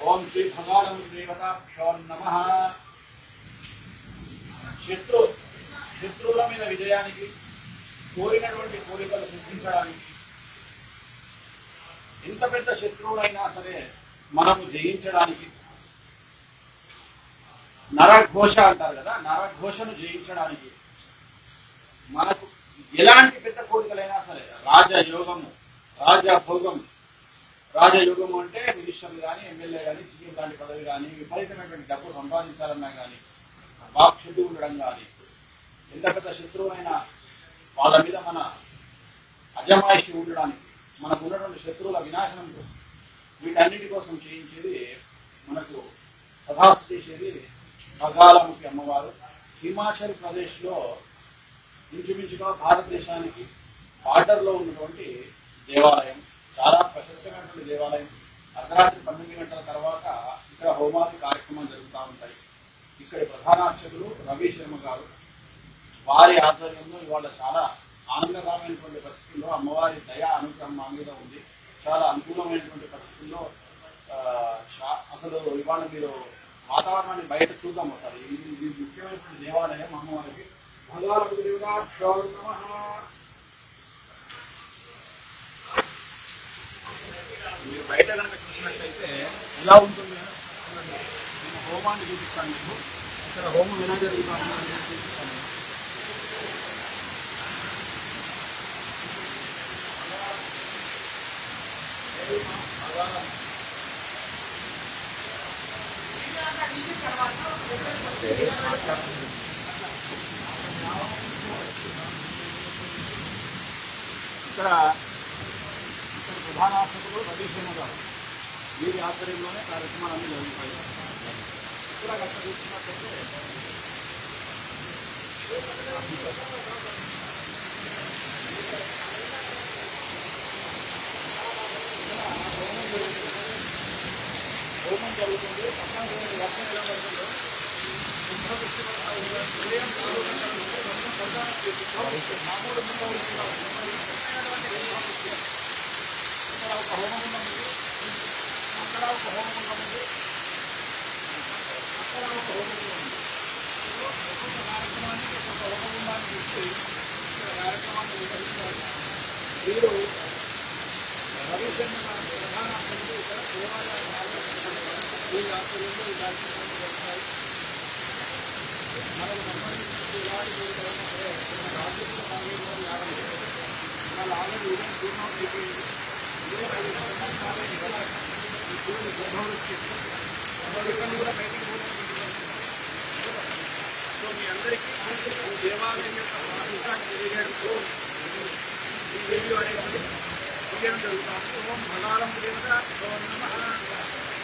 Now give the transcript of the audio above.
ఓం శ్రీ భగవాన్ దేవతాభ్యో నమ శత్రు శత్రువుల మీద విజయానికి కోరినటువంటి కోరికలు సిద్ధించడానికి ఎంత పెద్ద శత్రువులైనా సరే మనము జయించడానికి నరఘోష అంటారు కదా నరఘోషను జయించడానికి మనకు ఎలాంటి పెద్ద కోరికలైనా సరే రాజయోగము రాజభోగం రాజయోగము అంటే మినిస్టర్లు కానీ ఎమ్మెల్యే కానీ సీఎం లాంటి పదవి కానీ విపరీతమైనటువంటి డబ్బు సంపాదించాలన్నా కానీ వాక్శుద్ధి ఉండడం కానీ ఎంత పెద్ద శత్రువులైనా వాళ్ళ మీద మన అజమాయిషి ఉండడానికి మనకు ఉన్నటువంటి శత్రువుల వినాశనం కోసం వీటన్నిటి కోసం చేయించేది మనకు సదాసు చేసేది బగాలముఖి అమ్మవారు హిమాచల్ ప్రదేశ్ లో ఇంచుమించుగా భారతదేశానికి బార్డర్ లో ఉన్నటువంటి దేవాలయం చాలా ప్రశస్తమైనటువంటి దేవాలయం అర్ధరాత్రి పన్నెండు గంటల తర్వాత ఇక్కడ హోమాది కార్యక్రమాలు జరుగుతూ ఉంటాయి ఇక్కడి ప్రధాన అర్చకులు రవి శర్మ గారు వారి ఆధ్వర్యంలో ఇవాళ చాలా ఆనందకరమైనటువంటి పరిస్థితుల్లో అమ్మవారి దయ అనుగ్రహం మా మీద ఉంది చాలా అనుకూలమైనటువంటి పరిస్థితుల్లో ఆ, చా- అసలు ఇవాళ మీరు వాతావరణాన్ని బయట చూద్దాం ఒకసారి ఇది ఇది ముఖ్యమైనటువంటి దేవాలయం అమ్మవారికి భగవాన్ దేవుడాభ్యో నమః. మీరు బయట కనుక చూసినట్లయితే ఎలా ఉంటుంది చూడండి. నేను హోమాన్ని చూపిస్తాను మీకు ఇక్కడ హోమం ఎలా జరుగుతుంది అనేది చూపిస్తాను మీకు. ఇక్కడ ఇక్కడ ప్రధాన ఆసుపత్రులు రవీశ్వర గారు వీరి ఆధ్వర్యంలోనే కార్యక్రమాలన్నీ జరుగుతాయి ఇక్కడ కనుక చూసినట్లయితే హోమం జరుగుతుంది పక్కన చూడండి వర్షం ఎలా పడుతుందో కుంభవృష్టి పడతా ఉంది. ఉదయం నాలుగు గంటల నుండి వర్షం పడడానికి చేస్తుంది. మామూలు కుంభవృష్టి కాదు. ఇక్కడ ఒక హోమం ఉన్నది అక్కడ ఒక హోమం ఉన్నది అక్కడ ఒక హోమం ఉన్నది ఒక్కొక్క కార్యక్రమానికి ఒక్కొక్క హోమగుండాన్ని ఇచ్చి ఇక్కడ కార్యక్రమాన్ని నిర్వహిస్తారు వీరు రవిశర్మ గారి ప్రధాన అతిథులు ఇక్కడ దేవాలయ వీరి ఆధ్వర్యంలో ఈ కార్యక్రమాన్ని జరుగుతాయి మనకు సంబంధించిన ఇలాంటి కోరికలైనా సరే మన రాజ్యంలో కాంగ్రెస్ లాగండి వాళ్ళు ఆల్రెడీ ఉదయం పూర్ణం అయిపోయింది ఇదే ఐదు సంవత్సరాలు ఇక్కడ ఈ పూర్ణ గర్భవృష్టి ఇబ్బంది కూడా బయటికి పోతుంది సో మీ అందరికీ ఈ దేవాలయం యొక్క ప్రాముఖ్యత తెలియజేయడంతో ఈ వీడియో అనేది తెలియడం జరుగుతుంది ఓం భగాలం దేవత ఓం నమః